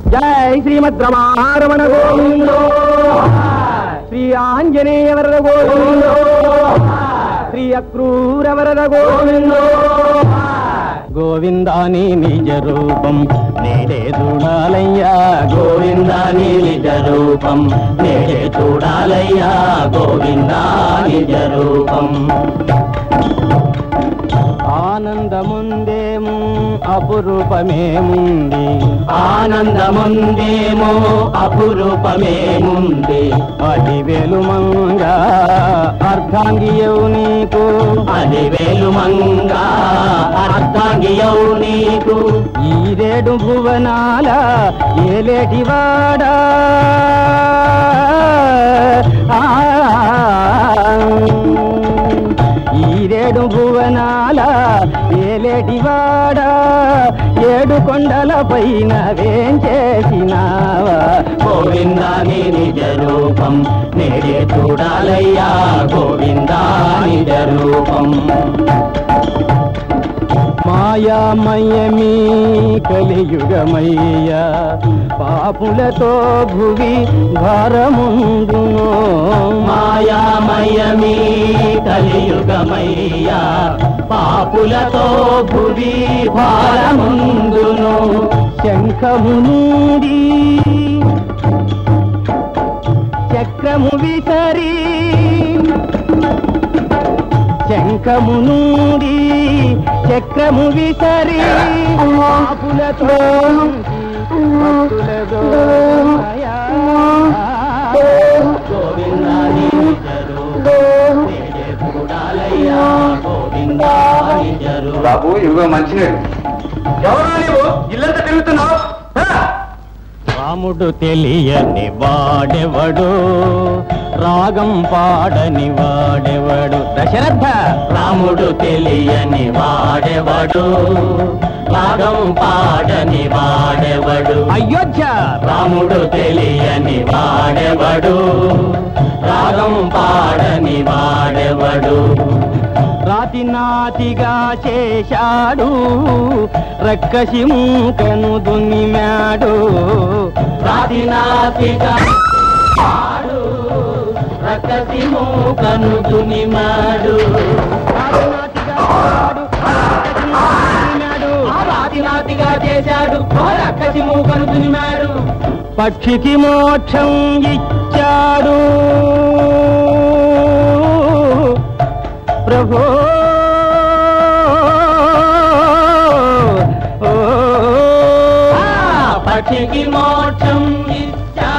జై శ్రీమద్ రమారమణ గోవిందో శ్రీ ఆంజనేయ వరద గోవిందో శ్రీ అక్రూర వరద గోవిందో గోవిందాని నిజ రూపం నేడే చూడాలయ్యా గోవిందాని నిజ రూపం నేడే చూడాలయ్యా గోవిందా నిజ రూపం ఆనందముందేము అపురూపమేముంది ఆనందముందేమో అపురూపమేముంది అది వెలుమంగా అర్ధాంగియవు నీకు అది వేలుమంగా అర్థాంగియవు నీకు ఈ రేడు భువనాల ఏలేటివాడా ఆ, ఈ రేడు భువనాల ఏలేటివాడా ఏడు కొండల పైన వేం చేసినావా గోవిందాని నిజ రూపం నేడే చూడాలయ్యా గోవిందా నిజ రూపం మాయామయమీ కలియుగమయ్యా పాపులతో భువి భారముందును మాయామయమీ కలియుగమయ్యా పాపులతో భువి భారముందును శంఖము నుండి చక్రము విసరి శంఖము నుండి చక్రము విసరి పాపులతో భక్తులతో మాయా. గోవిందాని నిజ రూపం నేడే చూడాలయ్యా గోవిందా నిజ రూపం బాబు ఇవిగో మంచినీళ్ళు ఎవరా నీవు ఇల్లంతా తిరుగుతున్నావు రాముడు తెలియని వాడెవడు రాగం పాడని వాడెవడు దశరథ రాముడు తెలియని వాడెవడు రాగం పాడని వాడెవడు అయోధ్య రాముడు తెలియని వాడెవడు రాగం పాడని వాడెవడు రాతి నాతిగా చేశాడు రక్కసి మూకను దున్నిమాడు రాతినాతిగా వాడు రకసి మూకను దునిమాడు రాతినాతిగా చేశాడు రకసి మూకను దునిమాడు పక్షికి మోక్షం ఇచ్చాడు ప్రభో ఆ, పక్షికి మోక్షం ఇచ్చాడు